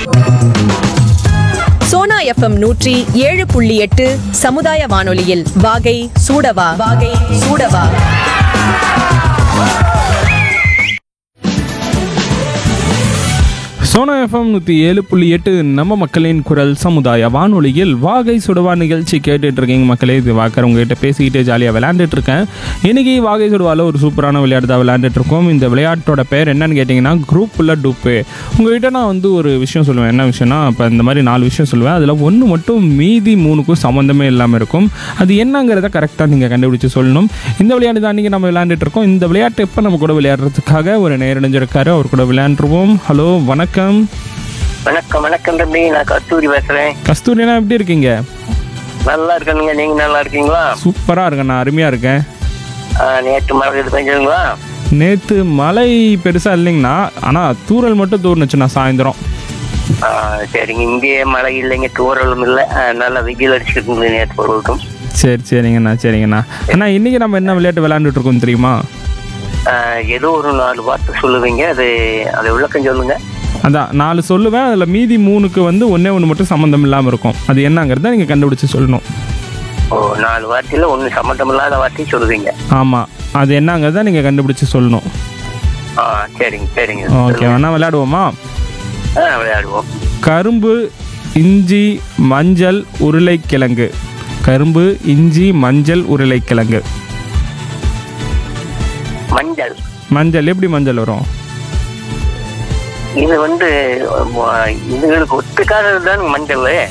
Sona FM நூற்றி ஏழு புள்ளி எட்டு சமுதாய வானொலியில் வாகை சூடவா வாகை சூடவா சோனா எஃப்எம் நூற்றி ஏழு புள்ளி எட்டு நம்ம மக்களின் குரல் சமுதாய வானொலியில் வாகை சுடுவா நிகழ்ச்சி கேட்டுட்டு இருக்கீங்க மக்களே இது வாக்கர் உங்ககிட்ட பேசிக்கிட்டே ஜாலியாக விளையாண்டுட்டு இருக்கேன் இன்னைக்கு வாகை சுடுவால ஒரு சூப்பரான விளையாட்டு தான் விளையாண்டுட்டு இருக்கோம் இந்த விளையாட்டோட பேர் என்னன்னு கேட்டிங்கன்னா குரூப் உள்ள டூப்பு உங்ககிட்ட நான் வந்து ஒரு விஷயம் சொல்லுவேன் என்ன விஷயம்னா இப்போ இந்த மாதிரி நாலு விஷயம் சொல்லுவேன் அதில் ஒன்று மட்டும் மீதி மூணுக்கும் சம்மந்தமே இல்லாமல் இருக்கும் அது என்னங்கிறத கரெக்டாக நீங்கள் கண்டுபிடிச்சு சொல்லணும் இந்த விளையாட்டு தான் நீங்கள் நம்ம விளையாண்டுட்டு இருக்கோம் இந்த விளையாட்டு எப்போ நம்ம கூட விளையாடுறதுக்காக ஒரு நேரடைஞ்சிருக்காரு அவர் கூட விளையாண்டுருவோம் ஹலோ வணக்கம் வணக்கம் வணக்கம் தம்பி நான் கஸ்தூரி பேசுறேன் கஸ்தூரினா எப்படி இருக்கீங்க நல்லா இருக்கணுங்க நீங்க நல்லா இருக்கீங்களா சூப்பராக இருக்கேன் நான் அருமையாக இருக்கேன் ஆ, நேற்று மழை இது பெஞ்சதுங்களா நேற்று மழை பெருசாக இல்லைங்கண்ணா ஆனால் தூறல் மட்டும் தூர்னுச்சுண்ணா சாயந்தரம் ஆ, சரிங்க இங்கேயே மழை இல்லைங்க தூரலும் இல்லை ஆ, நல்லா வெயில் அடிச்சுக்கிட்டு இருந்தது நேற்று பொருளுக்கும் சரி சரிங்கண்ணா சரிங்கண்ணா அண்ணா இன்றைக்கி நம்ம என்ன விளையாட்டு விளையாண்டுட்டு இருக்கோம் தெரியுமா ஏதோ ஒரு நாலு வார்த்தை சொல்லுவீங்க அது அதை விளக்கம் சொல்லுங்க அதான் நாலு சொல்லுவேன் அதில் மீதி மூணுக்கு வந்து ஒன்றே ஒன்று மட்டும் சம்மந்தம் இல்லாமல் இருக்கும் அது என்னங்கிறத நீங்கள் கண்டுபிடிச்சு சொல்லணும் ஓ நாலு வார்த்தையில ஒண்ணு சம்மந்தம் இல்லாத வார்த்தையும் சொல்லுவீங்க ஆமாம் அது என்னங்கிறத நீங்கள் கண்டுபிடிச்சு சொல்லணும் ஆ சரிங்க சரிங்க ஓகே வேணா விளையாடுவோமா ஆ விளையாடுவோம் கரும்பு இஞ்சி மஞ்சள் உருளைக்கிழங்கு கரும்பு இஞ்சி மஞ்சள் உருளைக்கிழங்கு மஞ்சள் மஞ்சள் எப்படி மஞ்சள் வரும் இது வந்து ஆ, இதுகளுக்கு ஒத்துக்காதது தான் மஞ்சள்